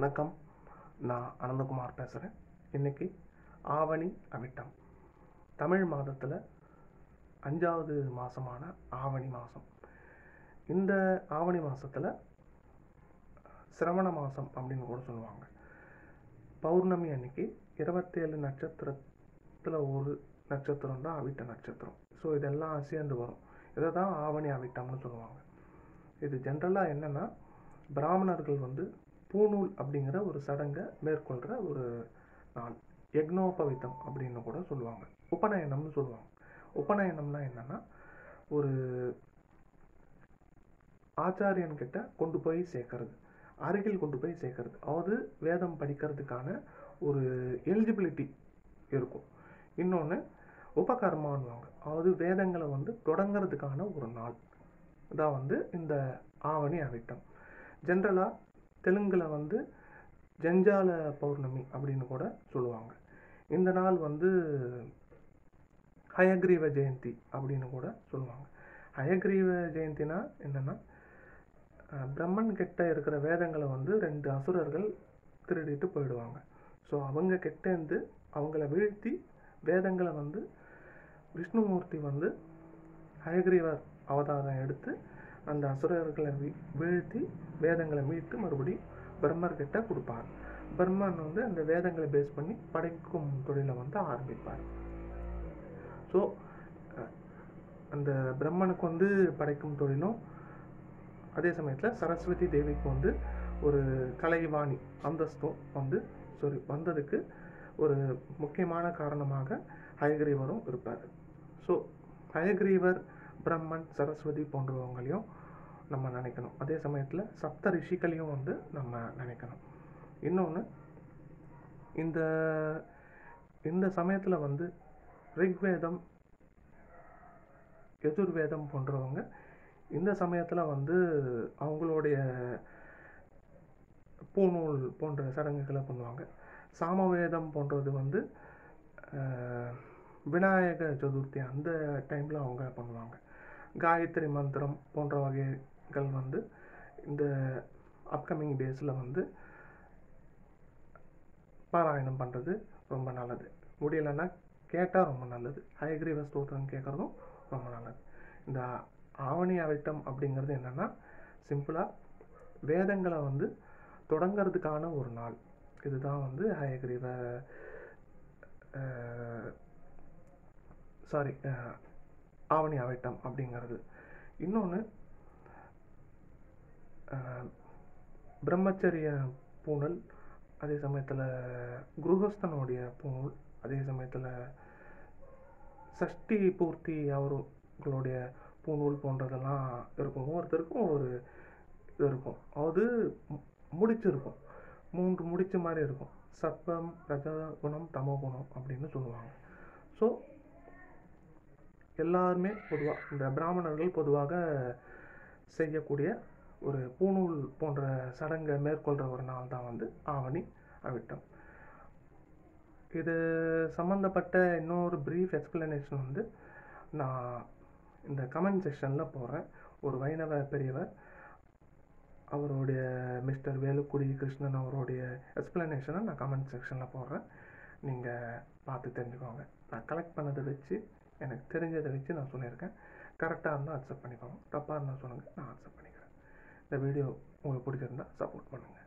வணக்கம் நான் அனந்தகுமார் பேசுகிறேன் இன்னைக்கு ஆவணி அவிட்டம் தமிழ் மாதத்தில் அஞ்சாவது மாதமான ஆவணி மாதம் இந்த ஆவணி மாதத்தில் சிரவண மாதம் அப்படின்னு கூட சொல்லுவாங்க பௌர்ணமி அன்னைக்கு இருபத்தேழு நட்சத்திரத்தில் ஒரு நட்சத்திரம் தான் அவிட்ட நட்சத்திரம் ஸோ இதெல்லாம் சேர்ந்து வரும் இதை தான் ஆவணி அவிட்டம்னு சொல்லுவாங்க இது ஜென்ரலாக என்னென்னா பிராமணர்கள் வந்து பூநூல் அப்படிங்கிற ஒரு சடங்கை மேற்கொள்கிற ஒரு நாள் யக்னோபவித்தம் அப்படின்னு கூட சொல்லுவாங்க உபநயனம்னு சொல்லுவாங்க உபநயனம்னா என்னென்னா ஒரு ஆச்சாரியன் கிட்ட கொண்டு போய் சேர்க்கறது அருகில் கொண்டு போய் சேர்க்கறது அதாவது வேதம் படிக்கிறதுக்கான ஒரு எலிஜிபிலிட்டி இருக்கும் இன்னொன்று உபகர்மான்வாங்க அதாவது வேதங்களை வந்து தொடங்கிறதுக்கான ஒரு நாள் தான் வந்து இந்த ஆவணி அவிட்டம் ஜென்ரலாக தெலுங்கில் வந்து ஜஞ்சால பௌர்ணமி அப்படின்னு கூட சொல்லுவாங்க இந்த நாள் வந்து ஹயக்ரீவ ஜெயந்தி அப்படின்னு கூட சொல்லுவாங்க ஹயக்ரீவ ஜெயந்தினா என்னென்னா பிரம்மன் கிட்ட இருக்கிற வேதங்களை வந்து ரெண்டு அசுரர்கள் திருடிட்டு போயிடுவாங்க ஸோ அவங்க கிட்டேருந்து அவங்கள வீழ்த்தி வேதங்களை வந்து விஷ்ணுமூர்த்தி வந்து ஹயக்ரீவர் அவதாரம் எடுத்து அந்த அசுரர்களை வீ வீழ்த்தி வேதங்களை மீட்டு மறுபடியும் பிரம்மர்கிட்ட கொடுப்பார் பிரம்மன் வந்து அந்த வேதங்களை பேஸ் பண்ணி படைக்கும் தொழிலை வந்து ஆரம்பிப்பார் ஸோ அந்த பிரம்மனுக்கு வந்து படைக்கும் தொழிலும் அதே சமயத்தில் சரஸ்வதி தேவிக்கு வந்து ஒரு கலைவாணி அந்தஸ்தும் வந்து சாரி வந்ததுக்கு ஒரு முக்கியமான காரணமாக ஹயக்ரீவரும் இருப்பார் ஸோ ஹயக்ரீவர் பிரம்மன் சரஸ்வதி போன்றவங்களையும் நம்ம நினைக்கணும் அதே சமயத்தில் சப்த ரிஷிகளையும் வந்து நம்ம நினைக்கணும் இன்னொன்று இந்த இந்த சமயத்தில் வந்து ரிக்வேதம் எதிர்வேதம் போன்றவங்க இந்த சமயத்தில் வந்து அவங்களுடைய பூநூல் போன்ற சடங்குகளை பண்ணுவாங்க சாமவேதம் போன்றது வந்து விநாயக சதுர்த்தி அந்த டைமில் அவங்க பண்ணுவாங்க காயத்ரி மந்திரம் போன்ற வகைகள் வந்து இந்த அப்கமிங் டேஸில் வந்து பாராயணம் பண்ணுறது ரொம்ப நல்லது முடியலைன்னா கேட்டால் ரொம்ப நல்லது ஹயக்ரீவ ஸ்தோத்திரம் கேட்குறதும் ரொம்ப நல்லது இந்த ஆவணி அவிட்டம் அப்படிங்கிறது என்னென்னா சிம்பிளாக வேதங்களை வந்து தொடங்கிறதுக்கான ஒரு நாள் இதுதான் வந்து ஹயக்ரீவ சாரி ஆவணி அவிட்டம் அப்படிங்கிறது இன்னொன்று பிரம்மச்சரிய பூணல் அதே சமயத்தில் குருஹஸ்தனுடைய பூணூல் அதே சமயத்தில் சஷ்டி பூர்த்தி அவர்களுடைய பூநூல் போன்றதெல்லாம் இருக்கும் ஒவ்வொருத்தருக்கும் ஒரு இது இருக்கும் அது முடிச்சிருக்கும் மூன்று முடிச்ச மாதிரி இருக்கும் சத்வம் ரஜகுணம் தமோகுணம் அப்படின்னு சொல்லுவாங்க ஸோ எல்லாருமே பொதுவாக இந்த பிராமணர்கள் பொதுவாக செய்யக்கூடிய ஒரு பூநூல் போன்ற சடங்கை மேற்கொள்கிற ஒரு நாள் தான் வந்து ஆவணி அவிட்டம் இது சம்மந்தப்பட்ட இன்னொரு ப்ரீஃப் எக்ஸ்பிளனேஷன் வந்து நான் இந்த கமெண்ட் செக்ஷனில் போடுறேன் ஒரு வைணவ பெரியவர் அவருடைய மிஸ்டர் வேலுக்குடி கிருஷ்ணன் அவருடைய எக்ஸ்பிளனேஷனை நான் கமெண்ட் செக்ஷனில் போடுறேன் நீங்கள் பார்த்து தெரிஞ்சுக்கோங்க நான் கலெக்ட் பண்ணதை வச்சு எனக்கு தெரிஞ்சதை வச்சு நான் சொல்லியிருக்கேன் கரெக்டாக இருந்தால் அக்செப்ட் பண்ணிக்கோங்க தப்பாக இருந்தால் சொல்லுங்கள் நான் அக்செப்ட் பண்ணிக்கிறேன் இந்த வீடியோ உங்களுக்கு பிடிச்சிருந்தா சப்போர்ட் பண்ணுங்கள்